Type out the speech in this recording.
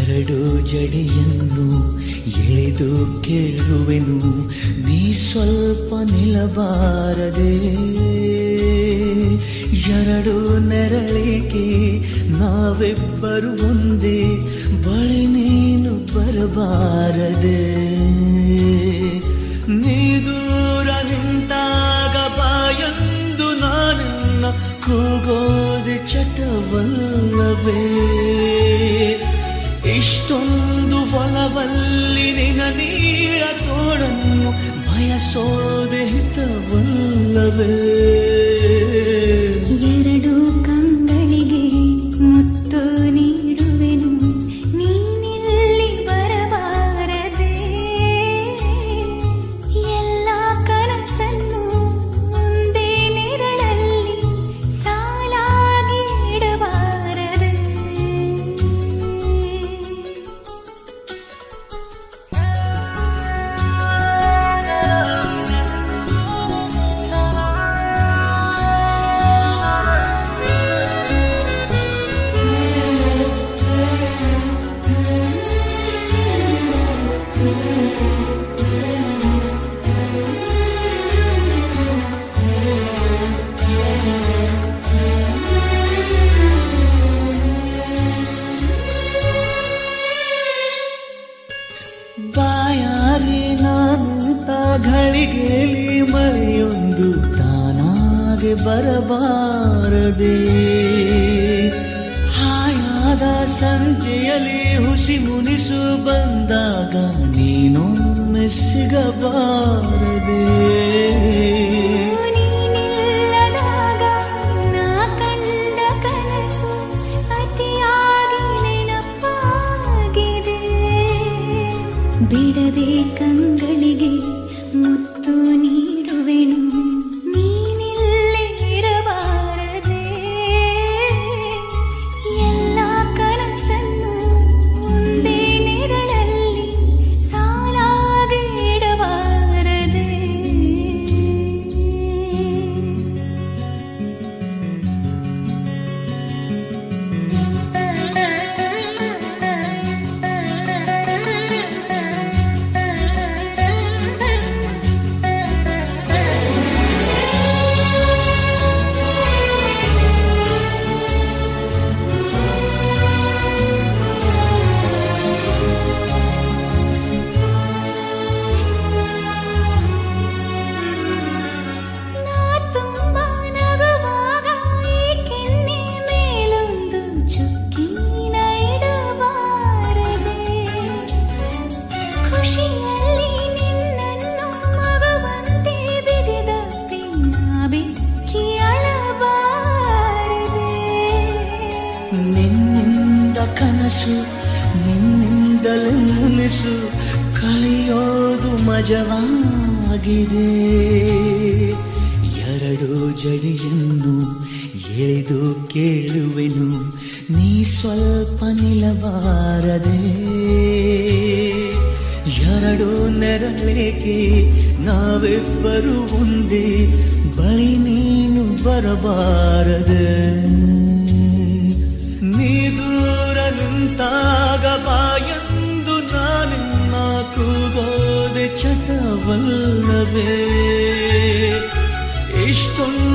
ಎರಡು ಜಡಿಯನ್ನು ಎಳೆದು ಕೇಳುವೆನು ನೀ ಸ್ವಲ್ಪ ನಿಲ್ಲಬಾರದೆ ಎರಡು ನೆರಳಿಗೆ ನಾವಿಬ್ಬರು ಒಂದೇ ಬಳಿ ನೀನು ಬರಬಾರದೆ ನೀ ದೂರ ನಿಂತಾಗ ಬಾಯಂದು ನಾನನ್ನ ಕೂಗೋದೆ ಚಟವಲ್ಲವೇ ಇಷ್ಟೊಂದು ಒಲವಲ್ಲಿ ನಿನ ನೀಳ ತೋಡನ್ನು ಬಯಸೋದೆ ಹಿತವಲ್ಲವೇ ಎರಡು ಕಂಗಳಿಗೆ ಮುತ್ತು ನೀಡುವೆನು ನೀನಿಲ್ಲಿ ಬರಬಾರದೆ ಎಲ್ಲ ಕನಸನ್ನು ಒಂದೇ ನೆರಳಲ್ಲಿ ಸಾಲಾಗಿ ಇಡಬಾರದೆ ಬಾಯಾರಿ ನಾನಂತ ಘಳಿಗೆಲಿ ಮಳೆಯೊಂದು ತಾನಾಗೆ ಬರಬಾರದೆ ಹಾಯಾದ ಸಂಜೆಯಲ್ಲಿ ಹುಸಿ ಮುನಿಸು ಬಂದಾಗ ನೀನೊಮ್ಮೆ ಸಿಗಬಾರದೆ ನೀನಿಲ್ಲದಾಗ ನಾ ಕಂಡ ಕನಸು ಅತಿಯಾಗಿ ನೆನಪಾಗಿದೆ ಬಿಡದೆ ಕಂಗಳಿಗೆ ಮುತ್ತು ನೀಡುವೆನು ನೀನಿಲ್ಲೇ ಇರಬಾರದೆ ಎಲ್ಲ ಕನಸನ್ನು ಒಂದೇ ನೆರಳಲ್ಲಿ ಸಾಲಾಗಿ ಇಡಬಾರದೆ ನಾ ತುಂಬಾ ನಗುವಾಗ ಈ ಕೆನ್ನೆ ಮೇಲೊಂದು ಚುಕ್ಕಿನ ಇಡಬಾರದೆ ಖುಷಿಯಲ್ಲಿ ನಿನ್ನನ್ನು ಮಗುವಂತೆ ಬಿಗಿದಪ್ಪಿ ನಾ ಬೆಕ್ಕಿ ಅಳಬಾರದೆ ನಿನ್ನಿಂದ ಕನಸು ನಿನ್ನಿಂದಲೇ ಮುನಿಸು ಕಳೆಯೋದು ಮಜವಾಗಿದೆ ಎರಡು ಜಡಿಯನ್ನು ಎಳೆದು ಕೇಳುವೆನು ನೀ ಸ್ವಲ್ಪ ನಿಲ್ಲಬಾರದೆ ಎರಡು ನೆರಳಿಗೆ ನಾವಿಬ್ಬರು ಒಂದೇ ಬಳಿ ನೀನು ಬರಬಾರದೆ ನೀ ದೂರ ನಿಂತಾಗ ಬಾಯಂದು ನಾನಿನ್ನ ಕೂಗೋದೆ ಚಟವಲ್ಲವೇ ಇಷ್ಟೊಂದು